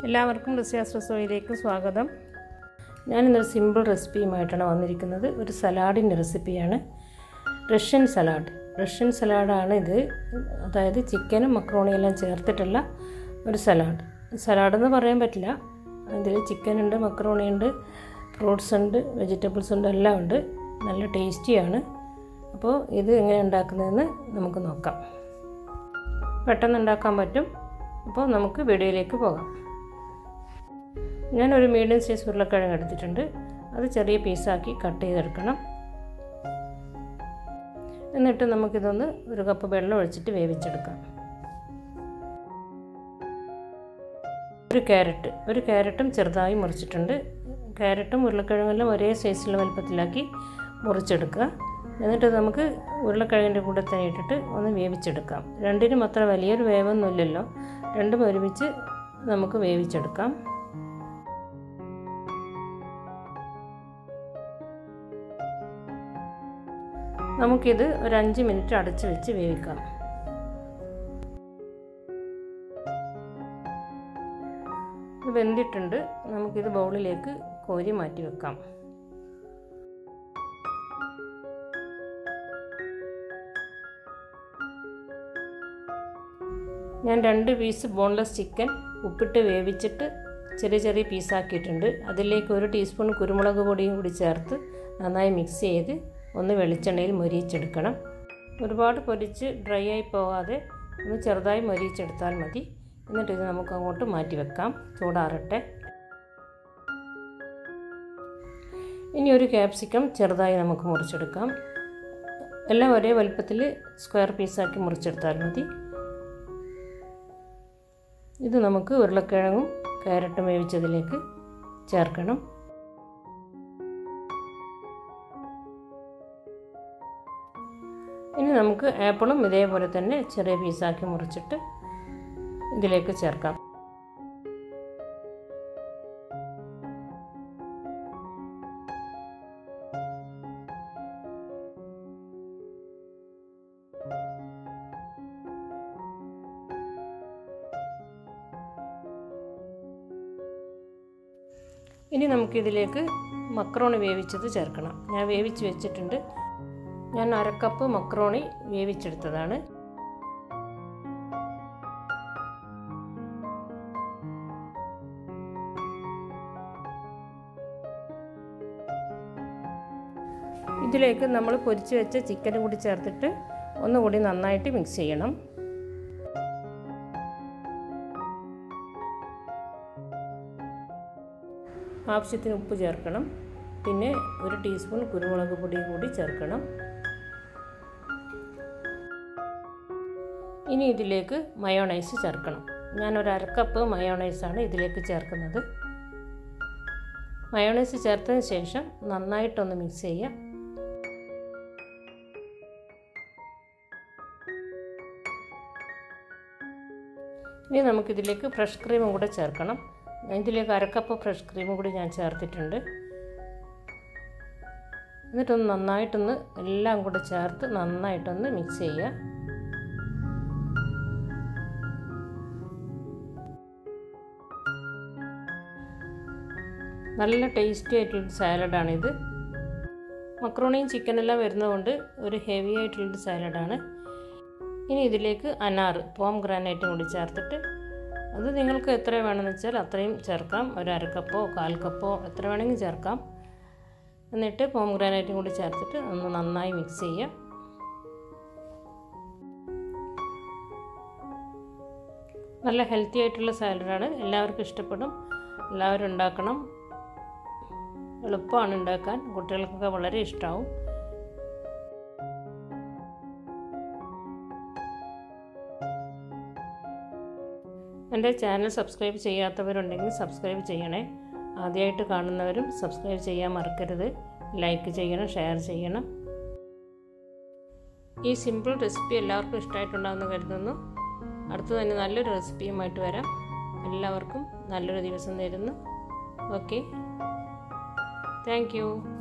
എല്ലാവർക്കും റസ്യാസ്രസോയിലേക്ക് സ്വാഗതം ഞാനിന്നൊരു സിമ്പിൾ റെസിപ്പിയുമായിട്ടാണ് വന്നിരിക്കുന്നത് ഒരു സലാഡിൻ്റെ റെസിപ്പിയാണ് റഷ്യൻ സലാഡ് റഷ്യൻ സലാഡാണ് ഇത് അതായത് ചിക്കനും മക്രോണിയും എല്ലാം ചേർത്തിട്ടുള്ള ഒരു സലാഡ് സലാഡ് എന്ന് പറയാൻ പറ്റില്ല ഇതിൽ ചിക്കൻ ഉണ്ട് മക്രോണി ഉണ്ട് ഫ്രൂട്ട്സ് ഉണ്ട് വെജിറ്റബിൾസ് ഉണ്ട് എല്ലാം ഉണ്ട് നല്ല ടേസ്റ്റിയാണ് അപ്പോൾ ഇത് എങ്ങനെ ഉണ്ടാക്കുന്നതെന്ന് നമുക്ക് നോക്കാം പെട്ടെന്ന് ഉണ്ടാക്കാൻ പറ്റും അപ്പോൾ നമുക്ക് വീഡിയോയിലേക്ക് പോകാം ഞാനൊരു മീഡിയം സൈസ് ഉരുളക്കിഴങ്ങ് എടുത്തിട്ടുണ്ട് അത് ചെറിയ പീസാക്കി കട്ട് ചെയ്തെടുക്കണം എന്നിട്ട് നമുക്കിതൊന്ന് ഒരു കപ്പ് വെള്ളം ഒഴിച്ചിട്ട് വേവിച്ചെടുക്കാം ഒരു ക്യാരറ്റ് ഒരു ക്യാരറ്റും ചെറുതായി മുറിച്ചിട്ടുണ്ട് ക്യാരറ്റും ഉരുളക്കിഴങ്ങെല്ലാം ഒരേ സൈസിലുള്ള വലുപ്പത്തിലാക്കി മുറിച്ചെടുക്കുക എന്നിട്ട് നമുക്ക് ഉരുളക്കിഴങ്ങിൻ്റെ കൂടെ തന്നെ ഇട്ടിട്ട് ഒന്ന് വേവിച്ചെടുക്കാം രണ്ടിനും അത്ര വലിയൊരു വേവൊന്നുമില്ലല്ലോ രണ്ടും ഒരുമിച്ച് നമുക്ക് വേവിച്ചെടുക്കാം നമുക്കിത് ഒരു അഞ്ച് മിനിറ്റ് അടച്ച് വെച്ച് വേവിക്കാം ഇത് വെന്തിട്ടുണ്ട് നമുക്കിത് ബൗളിലേക്ക് കോരി മാറ്റി വെക്കാം ഞാൻ രണ്ട് പീസ് ബോൺലെസ് ചിക്കൻ ഉപ്പിട്ട് വേവിച്ചിട്ട് ചെറിയ ചെറിയ പീസാക്കിയിട്ടുണ്ട് അതിലേക്ക് ഒരു ടീസ്പൂൺ കുരുമുളക് പൊടിയും കൂടി ചേർത്ത് നന്നായി മിക്സ് ചെയ്ത് ഒന്ന് വെളിച്ചെണ്ണയിൽ മൊരിയിച്ചെടുക്കണം ഒരുപാട് പൊരിച്ച് ഡ്രൈ ആയി പോകാതെ ഒന്ന് ചെറുതായി മൊരിയിച്ചെടുത്താൽ മതി എന്നിട്ട് ഇത് നമുക്ക് അങ്ങോട്ട് മാറ്റി വെക്കാം ചൂടാറട്ടെ ഇനി ഒരു ക്യാപ്സിക്കം ചെറുതായി നമുക്ക് മുറിച്ചെടുക്കാം എല്ലാം ഒരേ വലുപ്പത്തിൽ സ്ക്വയർ പീസാക്കി മുറിച്ചെടുത്താൽ മതി ഇത് നമുക്ക് ഉരുളക്കിഴങ്ങും ക്യാരറ്റും വേവിച്ചതിലേക്ക് ചേർക്കണം ഇനി നമുക്ക് ആപ്പിളും ഇതേപോലെ തന്നെ ചെറിയ പീസാക്കി മുറിച്ചിട്ട് ഇതിലേക്ക് ചേർക്കാം ഇനി നമുക്കിതിലേക്ക് മക്രോണി വേവിച്ചത് ചേർക്കണം ഞാൻ വേവിച്ച് വെച്ചിട്ടുണ്ട് ഞാൻ അരക്കപ്പ് മക്രോണി വേവിച്ചെടുത്തതാണ് ഇതിലേക്ക് നമ്മൾ പൊരിച്ച് വെച്ച ചിക്കനും കൂടി ചേർത്തിട്ട് ഒന്നുകൂടി നന്നായിട്ട് മിക്സ് ചെയ്യണം ആവശ്യത്തിന് ഉപ്പ് ചേർക്കണം പിന്നെ ഒരു ടീസ്പൂൺ കുരുമുളക് പൊടി കൂടി ചേർക്കണം ഇനി ഇതിലേക്ക് മയോണൈസ് ചേർക്കണം ഞാൻ ഒരു അരക്കപ്പ് മയോണൈസാണ് ഇതിലേക്ക് ചേർക്കുന്നത് മയോണൈസ് ചേർത്തതിന് ശേഷം നന്നായിട്ടൊന്ന് മിക്സ് ചെയ്യുക ഇനി നമുക്കിതിലേക്ക് ഫ്രഷ് ക്രീമും കൂടെ ചേർക്കണം ഇതിലേക്ക് അരക്കപ്പ് ഫ്രഷ് ക്രീമും കൂടി ഞാൻ ചേർത്തിട്ടുണ്ട് എന്നിട്ടൊന്ന് നന്നായിട്ടൊന്ന് എല്ലാം കൂടെ ചേർത്ത് നന്നായിട്ടൊന്ന് മിക്സ് ചെയ്യുക നല്ല ടേസ്റ്റി ആയിട്ടുള്ളൊരു സാലഡാണിത് മക്രോണിയും ചിക്കനെല്ലാം വരുന്നതുകൊണ്ട് ഒരു ഹെവി ആയിട്ടുള്ളൊരു സാലഡാണ് ഇനി ഇതിലേക്ക് അനാർ പോം ഗ്രാനൈറ്റും കൂടി ചേർത്തിട്ട് അത് നിങ്ങൾക്ക് എത്ര വേണമെന്ന് വെച്ചാൽ അത്രയും ചേർക്കാം ഒരു അരക്കപ്പോ കാൽ കപ്പോ എത്ര വേണമെങ്കിൽ ചേർക്കാം എന്നിട്ട് പോം ഗ്രാനൈറ്റും കൂടി ചേർത്തിട്ട് ഒന്ന് നന്നായി മിക്സ് ചെയ്യുക നല്ല ഹെൽത്തി ആയിട്ടുള്ള സാലഡാണ് എല്ലാവർക്കും ഇഷ്ടപ്പെടും എല്ലാവരും ഉണ്ടാക്കണം എളുപ്പമാണ് ഉണ്ടാക്കാൻ കുട്ടികൾക്കൊക്കെ വളരെ ഇഷ്ടമാവും എൻ്റെ ചാനൽ സബ്സ്ക്രൈബ് ചെയ്യാത്തവരുണ്ടെങ്കിൽ സബ്സ്ക്രൈബ് ചെയ്യണേ ആദ്യമായിട്ട് കാണുന്നവരും സബ്സ്ക്രൈബ് ചെയ്യാൻ മറക്കരുത് ലൈക്ക് ചെയ്യണം ഷെയർ ചെയ്യണം ഈ സിമ്പിൾ റെസിപ്പി എല്ലാവർക്കും ഇഷ്ടമായിട്ടുണ്ടാകുമെന്ന് കരുതുന്നു അടുത്ത് തന്നെ നല്ലൊരു റെസിപ്പിയുമായിട്ട് വരാം എല്ലാവർക്കും നല്ലൊരു ദിവസം നേരുന്നു ഓക്കെ താങ്ക്